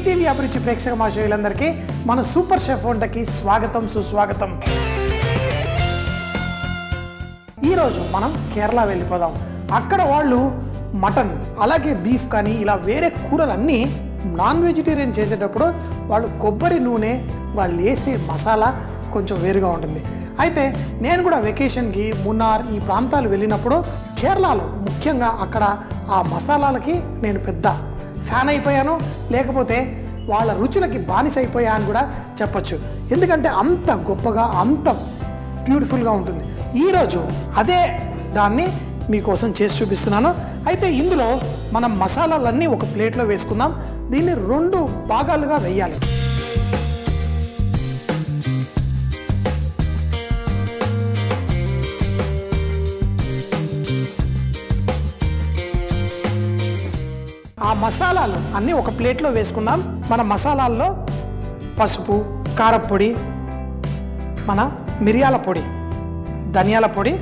ETV అభిరుచి ప్రేక్షక మహాశయులందరికీ మన సూపర్ షెఫ్ వంటకి స్వాగతం సుస్వాగతం ఈరోజు మనం కేరళ వెళ్ళిపోదాం అక్కడ వాళ్ళు మటన్ అలాగే బీఫ్ కానీ ఇలా వేరే కూరలన్నీ నాన్ వెజిటేరియన్ చేసేటప్పుడు వాళ్ళు కొబ్బరి నూనె వాళ్ళు వేసే మసాలా కొంచెం వేరుగా ఉంటుంది అయితే నేను కూడా వెకేషన్కి మున్నార్ ఈ ప్రాంతాలు వెళ్ళినప్పుడు కేరళలో ముఖ్యంగా అక్కడ ఆ మసాలాలకి నేను పెద్ద ఫ్యాన్ అయిపోయాను లేకపోతే వాళ్ళ రుచులకి బానిస అయిపోయా అని కూడా చెప్పొచ్చు ఎందుకంటే అంత గొప్పగా అంత బ్యూటిఫుల్గా ఉంటుంది ఈరోజు అదే దాన్ని మీకోసం చేసి చూపిస్తున్నాను అయితే ఇందులో మనం మసాలాలన్నీ ఒక ప్లేట్లో వేసుకుందాం దీన్ని రెండు భాగాలుగా వేయాలి ఆ మసాలాలు అన్నీ ఒక ప్లేట్లో వేసుకుందాం మన మసాలాల్లో పసుపు కారపొడి మన మిరియాల పొడి ధనియాల పొడి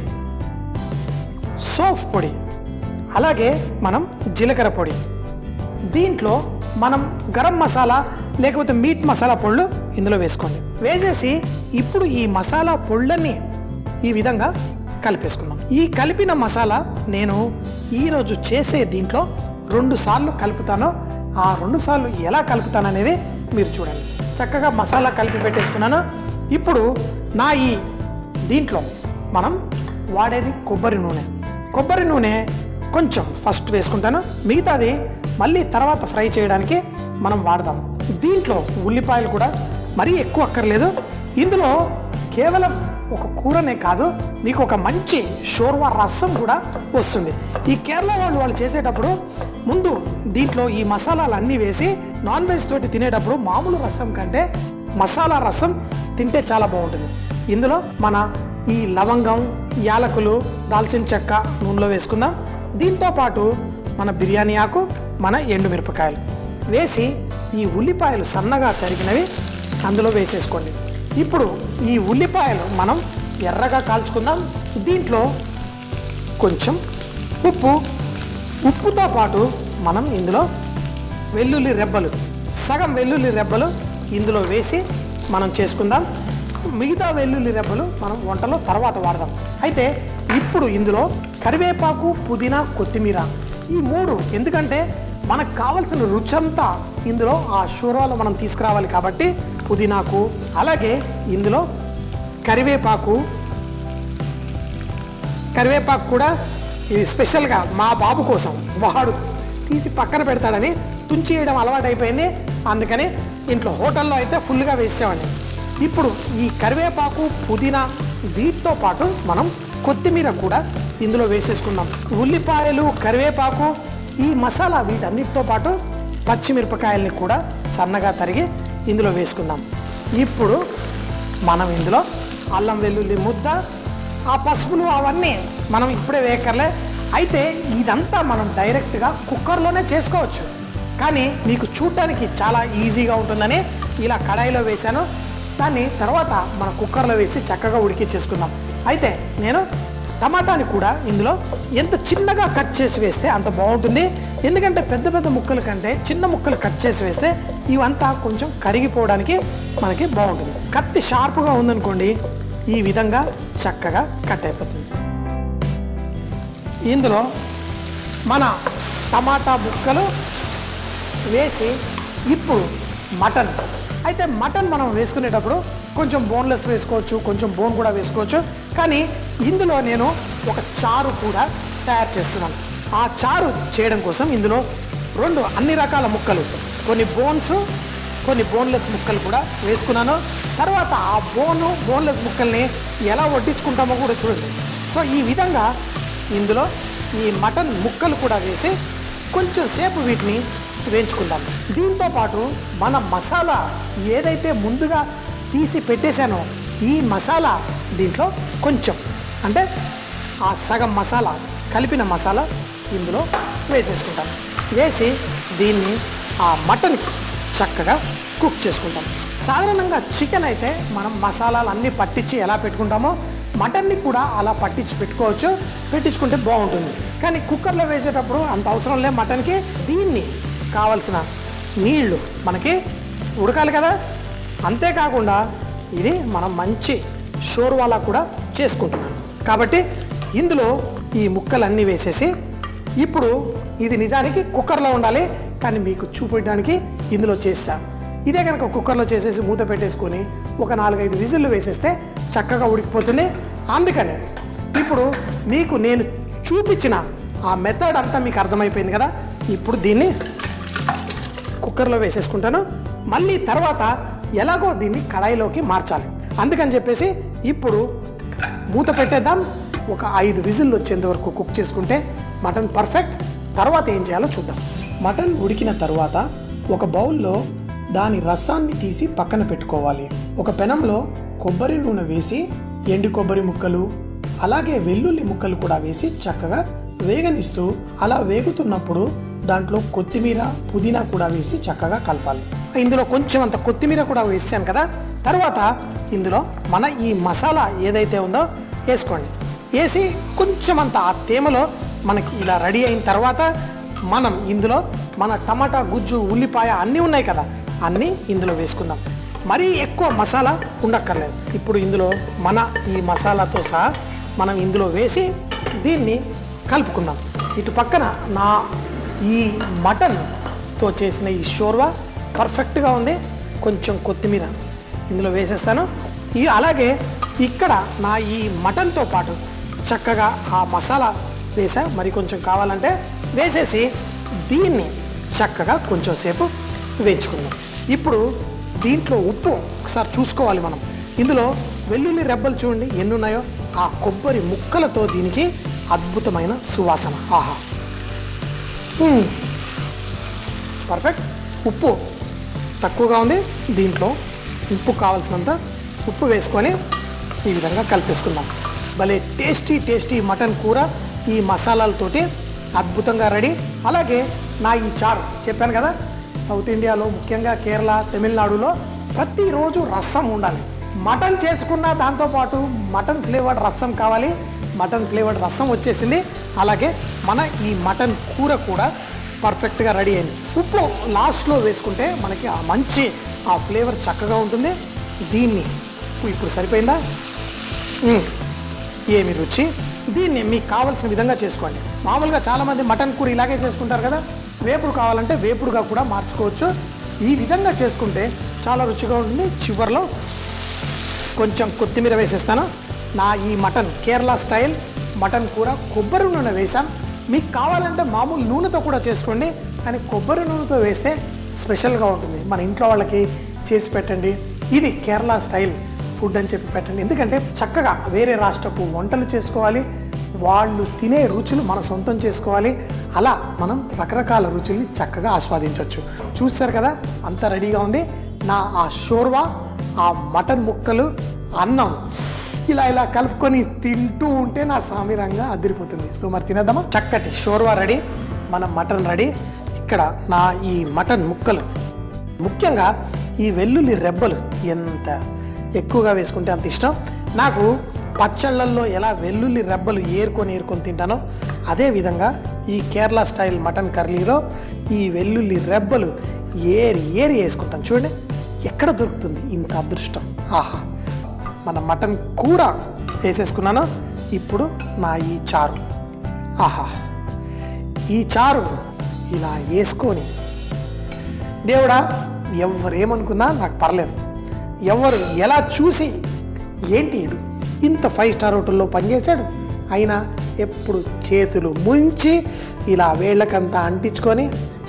సోఫ్ పొడి అలాగే మనం జీలకర్ర పొడి దీంట్లో మనం గరం మసాలా లేకపోతే మీట్ మసాలా పొళ్ళు ఇందులో వేసుకోండి వేసేసి ఇప్పుడు ఈ మసాలా పొళ్ళని ఈ విధంగా కలిపేసుకుందాం ఈ కలిపిన మసాలా నేను ఈరోజు చేసే దీంట్లో రెండు సార్లు కలుపుతాను ఆ రెండు సార్లు ఎలా కలుపుతాను అనేది మీరు చూడండి చక్కగా మసాలా కలిపి పెట్టేసుకున్నాను ఇప్పుడు నా ఈ దీంట్లో మనం వాడేది కొబ్బరి నూనె కొబ్బరి నూనె కొంచెం ఫస్ట్ వేసుకుంటాను మిగతాది మళ్ళీ తర్వాత ఫ్రై చేయడానికి మనం వాడదాం దీంట్లో ఉల్లిపాయలు కూడా మరీ ఎక్కువ అక్కర్లేదు ఇందులో కేవలం ఒక కూరనే కాదు మీకు ఒక మంచి షోర్వా రసం కూడా వస్తుంది ఈ కేరళ వాళ్ళు వాళ్ళు చేసేటప్పుడు ముందు దీంట్లో ఈ మసాలాలు అన్నీ వేసి నాన్ వెజ్ తోటి తినేటప్పుడు మామూలు రసం కంటే మసాలా రసం తింటే చాలా బాగుంటుంది ఇందులో మన ఈ లవంగం యాలకులు దాల్చిన చెక్క నూనెలో వేసుకుందాం దీంతో పాటు మన బిర్యానీ ఆకు మన ఎండుమిరపకాయలు వేసి ఈ ఉల్లిపాయలు సన్నగా తరిగినవి అందులో వేసేసుకోండి ఇప్పుడు ఈ ఉల్లిపాయలు మనం ఎర్రగా కాల్చుకుందాం దీంట్లో కొంచెం ఉప్పు ఉప్పుతో పాటు మనం ఇందులో వెల్లుల్లి రెబ్బలు సగం వెల్లుల్లి రెబ్బలు ఇందులో వేసి మనం చేసుకుందాం మిగతా వెల్లుల్లి రెబ్బలు మనం వంటలో తర్వాత వాడదాం అయితే ఇప్పుడు ఇందులో కరివేపాకు పుదీనా కొత్తిమీర ఈ మూడు ఎందుకంటే మనకు కావలసిన రుచంతా ఇందులో ఆ షూరాలో మనం తీసుకురావాలి కాబట్టి పుదీనాకు అలాగే ఇందులో కరివేపాకు కరివేపాకు కూడా ఇది స్పెషల్గా మా బాబు కోసం వాడు తీసి పక్కన పెడతాడని తుంచి వేయడం అలవాటు అయిపోయింది అందుకని ఇంట్లో హోటల్లో అయితే ఫుల్గా వేసేవాడిని ఇప్పుడు ఈ కరివేపాకు పుదీనా వీటితో పాటు మనం కొత్తిమీర కూడా ఇందులో వేసేసుకుందాం ఉల్లిపాయలు కరివేపాకు ఈ మసాలా వీటన్నిటితో పాటు పచ్చిమిరపకాయల్ని కూడా సన్నగా తరిగి ఇందులో వేసుకుందాం ఇప్పుడు మనం ఇందులో అల్లం వెల్లుల్లి ముద్ద ఆ పసుపులు అవన్నీ మనం ఇప్పుడే వేయక్కర్లే అయితే ఇదంతా మనం డైరెక్ట్గా కుక్కర్లోనే చేసుకోవచ్చు కానీ మీకు చూడటానికి చాలా ఈజీగా ఉంటుందని ఇలా కడాయిలో వేశాను దాన్ని తర్వాత మన కుక్కర్లో వేసి చక్కగా ఉడికిచ్చేసుకుందాం అయితే నేను టమాటాని కూడా ఇందులో ఎంత చిన్నగా కట్ చేసి వేస్తే అంత బాగుంటుంది ఎందుకంటే పెద్ద పెద్ద ముక్కల కంటే చిన్న ముక్కలు కట్ చేసి వేస్తే ఇవంతా కొంచెం కరిగిపోవడానికి మనకి బాగుంటుంది కత్తి షార్ప్గా ఉందనుకోండి ఈ విధంగా చక్కగా కట్ అయిపోతుంది ఇందులో మన టమాటా ముక్కలు వేసి ఇప్పుడు మటన్ అయితే మటన్ మనం వేసుకునేటప్పుడు కొంచెం బోన్లెస్ వేసుకోవచ్చు కొంచెం బోన్ కూడా వేసుకోవచ్చు కానీ ఇందులో నేను ఒక చారు కూడా తయారు చేస్తున్నాను ఆ చారు చేయడం కోసం ఇందులో రెండు అన్ని రకాల ముక్కలు కొన్ని బోన్స్ కొన్ని బోన్లెస్ ముక్కలు కూడా వేసుకున్నాను తర్వాత ఆ బోను బోన్లెస్ ముక్కల్ని ఎలా వడ్డించుకుంటామో కూడా చూడండి సో ఈ విధంగా ఇందులో ఈ మటన్ ముక్కలు కూడా వేసి కొంచెం సేపు వీటిని వేయించుకుందాం దీంతో పాటు మన మసాలా ఏదైతే ముందుగా తీసి పెట్టేశానో ఈ మసాలా దీంట్లో కొంచెం అంటే ఆ సగం మసాలా కలిపిన మసాలా ఇందులో వేసేసుకుంటాం వేసి దీన్ని ఆ మటన్కి చక్కగా కుక్ చేసుకుంటాం సాధారణంగా చికెన్ అయితే మనం మసాలాలు అన్నీ పట్టించి ఎలా పెట్టుకుంటామో మటన్ని కూడా అలా పట్టించి పెట్టుకోవచ్చు పెట్టించుకుంటే బాగుంటుంది కానీ కుక్కర్లో వేసేటప్పుడు అంత అవసరం లే మటన్కి దీన్ని కావలసిన నీళ్లు మనకి ఉడకాలి కదా అంతేకాకుండా ఇది మనం మంచి షోర్వాలా కూడా చేసుకుంటున్నాం కాబట్టి ఇందులో ఈ ముక్కలన్నీ వేసేసి ఇప్పుడు ఇది నిజానికి కుక్కర్లో ఉండాలి కానీ మీకు చూపించడానికి ఇందులో చేస్తాం ఇదే కనుక కుక్కర్లో చేసేసి మూత పెట్టేసుకొని ఒక నాలుగైదు విజిల్లు వేసేస్తే చక్కగా ఉడికిపోతుంది అందుకని ఇప్పుడు మీకు నేను చూపించిన ఆ మెథడ్ అంతా మీకు అర్థమైపోయింది కదా ఇప్పుడు దీన్ని కుక్కర్లో వేసేసుకుంటాను మళ్ళీ తర్వాత ఎలాగో దీన్ని కడాయిలోకి మార్చాలి అందుకని చెప్పేసి ఇప్పుడు మూత పెట్టేద్దాం ఒక ఐదు విజిల్లు వచ్చేంత వరకు కుక్ చేసుకుంటే మటన్ పర్ఫెక్ట్ తర్వాత ఏం చేయాలో చూద్దాం మటన్ ఉడికిన తర్వాత ఒక బౌల్లో దాని రసాన్ని తీసి పక్కన పెట్టుకోవాలి ఒక పెనంలో కొబ్బరి నూనె వేసి ఎండు కొబ్బరి ముక్కలు అలాగే వెల్లుల్లి ముక్కలు కూడా వేసి చక్కగా వేగనిస్తూ అలా వేగుతున్నప్పుడు దాంట్లో కొత్తిమీర పుదీనా కూడా వేసి చక్కగా కలపాలి ఇందులో కొంచెం అంత కొత్తిమీర కూడా వేసాను కదా తర్వాత ఇందులో మన ఈ మసాలా ఏదైతే ఉందో వేసుకోండి వేసి కొంచెం అంత ఆ తేమలో మనకి ఇలా రెడీ అయిన తర్వాత మనం ఇందులో మన టమాటా గుజ్జు ఉల్లిపాయ అన్నీ ఉన్నాయి కదా అన్నీ ఇందులో వేసుకుందాం మరీ ఎక్కువ మసాలా ఉండక్కర్లేదు ఇప్పుడు ఇందులో మన ఈ మసాలాతో సహా మనం ఇందులో వేసి దీన్ని కలుపుకుందాం ఇటు పక్కన నా ఈ మటన్తో చేసిన ఈ షోర్వా పర్ఫెక్ట్గా ఉంది కొంచెం కొత్తిమీర ఇందులో వేసేస్తాను ఈ అలాగే ఇక్కడ నా ఈ మటన్తో పాటు చక్కగా ఆ మసాలా వేసా మరి కొంచెం కావాలంటే వేసేసి దీన్ని చక్కగా కొంచెం సేపు వేయించుకుందాం ఇప్పుడు దీంట్లో ఉప్పు ఒకసారి చూసుకోవాలి మనం ఇందులో వెల్లుల్లి రెబ్బలు చూడండి ఎన్ని ఉన్నాయో ఆ కొబ్బరి ముక్కలతో దీనికి అద్భుతమైన సువాసన ఆహా మ్మ్. పర్ఫెక్ట్ ఉప్పు తక్కువగా ఉంది దీంట్లో ఉప్పు కావాల్సినంత ఉప్పు వేసుకొని ఈ విధంగా కలిపేసుకుందాం భలే టేస్టీ టేస్టీ మటన్ కూర ఈ మసాలాలతోటి అద్భుతంగా రెడీ అలాగే నా ఈ చారు చెప్పాను కదా సౌత్ ఇండియాలో ముఖ్యంగా కేరళ తమిళనాడులో ప్రతిరోజు రసం ఉండాలి మటన్ చేసుకున్న దాంతోపాటు మటన్ ఫ్లేవర్డ్ రసం కావాలి మటన్ ఫ్లేవర్డ్ రసం వచ్చేసింది అలాగే మన ఈ మటన్ కూర కూడా పర్ఫెక్ట్గా రెడీ అయింది ఉప్పు లాస్ట్లో వేసుకుంటే మనకి ఆ మంచి ఆ ఫ్లేవర్ చక్కగా ఉంటుంది దీన్ని ఇప్పుడు సరిపోయిందా మ్మ్. ఏమి రుచి దీన్ని మీకు కావాల్సిన విధంగా చేసుకోండి మామూలుగా చాలామంది మటన్ కూర ఇలాగే చేసుకుంటారు కదా వేపుడు కావాలంటే వేపుడుగా కూడా మార్చుకోవచ్చు ఈ విధంగా చేసుకుంటే చాలా రుచిగా ఉంటుంది చివరిలో కొంచెం కొత్తిమీర వేసేస్తాను నా ఈ మటన్ కేరళ స్టైల్ మటన్ కూర కొబ్బరి నూనె వేసాం మీకు కావాలంటే మామూలు నూనెతో కూడా చేసుకోండి కానీ కొబ్బరి నూనెతో వేస్తే స్పెషల్గా ఉంటుంది మన ఇంట్లో వాళ్ళకి చేసి పెట్టండి ఇది కేరళ స్టైల్ ఫుడ్ అని చెప్పి పెట్టండి ఎందుకంటే చక్కగా వేరే రాష్ట్రపు వంటలు చేసుకోవాలి వాళ్ళు తినే రుచులు మన సొంతం చేసుకోవాలి అలా మనం రకరకాల రుచుల్ని చక్కగా ఆస్వాదించవచ్చు చూస్తారు కదా అంత రెడీగా ఉంది నా ఆ షోర్వా ఆ మటన్ ముక్కలు అన్నం ఇలా ఇలా కలుపుకొని తింటూ ఉంటే నా సామిరంగా అదిరిపోతుంది సో మరి తినేద్దామా చక్కటి షోర్వా రెడీ మన మటన్ రెడీ ఇక్కడ నా ఈ మటన్ ముక్కలు ముఖ్యంగా ఈ వెల్లుల్లి రెబ్బలు ఎంత ఎక్కువగా వేసుకుంటే అంత ఇష్టం నాకు పచ్చళ్ళల్లో ఎలా వెల్లుల్లి రెబ్బలు ఏరుకొని ఏరుకొని తింటానో అదే విధంగా ఈ కేరళ స్టైల్ మటన్ కర్రీలో ఈ వెల్లుల్లి రెబ్బలు ఏరి ఏరి వేసుకుంటాను చూడండి ఎక్కడ దొరుకుతుంది ఇంత అదృష్టం ఆహా మన మటన్ కూర వేసేసుకున్నాను ఇప్పుడు నా ఈ చారు ఆహా ఈ చారు ఇలా వేసుకొని దేవుడా ఎవరేమనుకున్నా నాకు పర్లేదు ఎవరు ఎలా చూసి ఏంటి ఈడు ఇంత ఫైవ్ స్టార్ హోటల్లో పనిచేశాడు అయినా ఎప్పుడు చేతులు ముంచి ఇలా వేళ్ళకంతా అంటించుకొని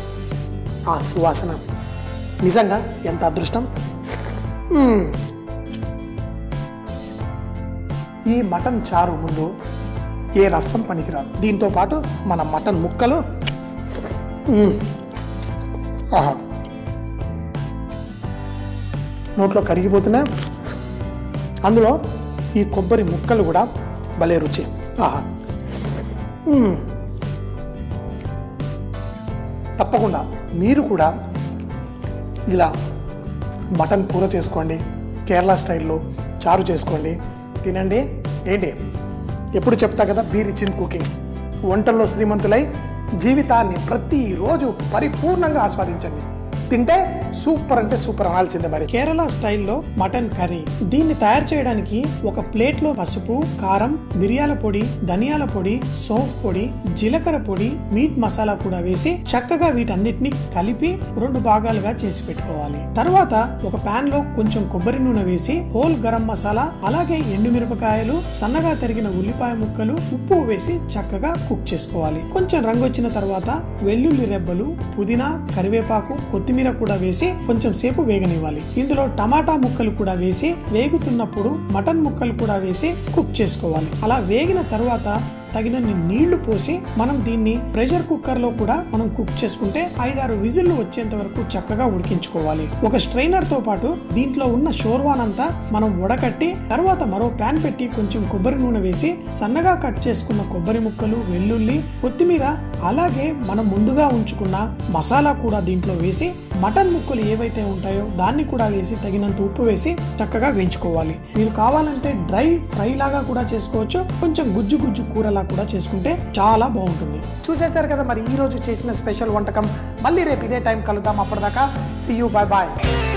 ఆ సువాసన నిజంగా ఎంత అదృష్టం మ్మ్. ఈ మటన్ చారు ముందు ఏ రసం పనికిరాదు దీంతో పాటు మన మటన్ ముక్కలు మ్మ్. ఆహా నోట్లో కరిగిపోతున్నా అందులో ఈ కొబ్బరి ముక్కలు కూడా భలే రుచి ఆహా మ్మ్. తప్పకుండా మీరు కూడా ఇలా మటన్ కూర చేసుకోండి కేరళ స్టైల్లో చారు చేసుకోండి తినండి ఏంటి ఎప్పుడు చెప్తా కదా బీ రిచ్ ఇన్ కుకింగ్ వంటల్లో శ్రీమంతులై జీవితాన్ని ప్రతిరోజు పరిపూర్ణంగా ఆస్వాదించండి తింటే సూపర్ అంటే సూపర్ అనాల్సిందే మరి కేరళ స్టైల్లో మటన్ కర్రీ దీన్ని తయారు చేయడానికి ఒక ప్లేట్ లో పసుపు కారం మిరియాల పొడి ధనియాల పొడి సోంఫ్ పొడి జీలకర్ర పొడి మీట్ మసాలా కూడా వేసి చక్కగా వీటన్నిటిని కలిపి రెండు భాగాలుగా చేసి పెట్టుకోవాలి తర్వాత ఒక పాన్ లో కొంచెం కొబ్బరి నూనె వేసి హోల్ గరం మసాలా అలాగే ఎండుమిరపకాయలు సన్నగా తరిగిన ఉల్లిపాయ ముక్కలు ఉప్పు వేసి చక్కగా కుక్ చేసుకోవాలి కొంచెం రంగు వచ్చిన తర్వాత వెల్లుల్లి రెబ్బలు పుదీనా కరివేపాకు కొత్తిమీర కూడా వేసి కొంచెం సేపు వేగనివ్వాలి ఇందులో టమాటా ముక్కలు కూడా వేసి వేగుతున్నప్పుడు మటన్ ముక్కలు కూడా వేసి కుక్ చేసుకోవాలి అలా వేగిన తర్వాత తగినన్ని నీళ్లు పోసి మనం దీన్ని ప్రెషర్ కుక్కర్ లో కూడా మనం కుక్ చేసుకుంటే ఐదారు విజిల్లు వచ్చేంత వరకు చక్కగా ఉడికించుకోవాలి ఒక స్ట్రైనర్ తో పాటు దీంట్లో ఉన్న షోర్వాన్ అంతా మనం వడకట్టి తర్వాత మరో ప్యాన్ పెట్టి కొంచెం కొబ్బరి నూనె వేసి సన్నగా కట్ చేసుకున్న కొబ్బరి ముక్కలు వెల్లుల్లి కొత్తిమీర అలాగే మనం ముందుగా ఉంచుకున్న మసాలా కూడా దీంట్లో వేసి మటన్ ముక్కలు ఏవైతే ఉంటాయో దాన్ని కూడా వేసి తగినంత ఉప్పు వేసి చక్కగా వేయించుకోవాలి మీరు కావాలంటే డ్రై ఫ్రై లాగా కూడా చేసుకోవచ్చు కొంచెం గుజ్జు గుజ్జు కూరలా కూడా చేసుకుంటే చాలా బాగుంటుంది చూసేశారు కదా మరి ఈ రోజు చేసిన స్పెషల్ వంటకం మళ్ళీ రేపు ఇదే టైం కలుద్దాం అప్పటిదాకా సి యూ బాయ్ బాయ్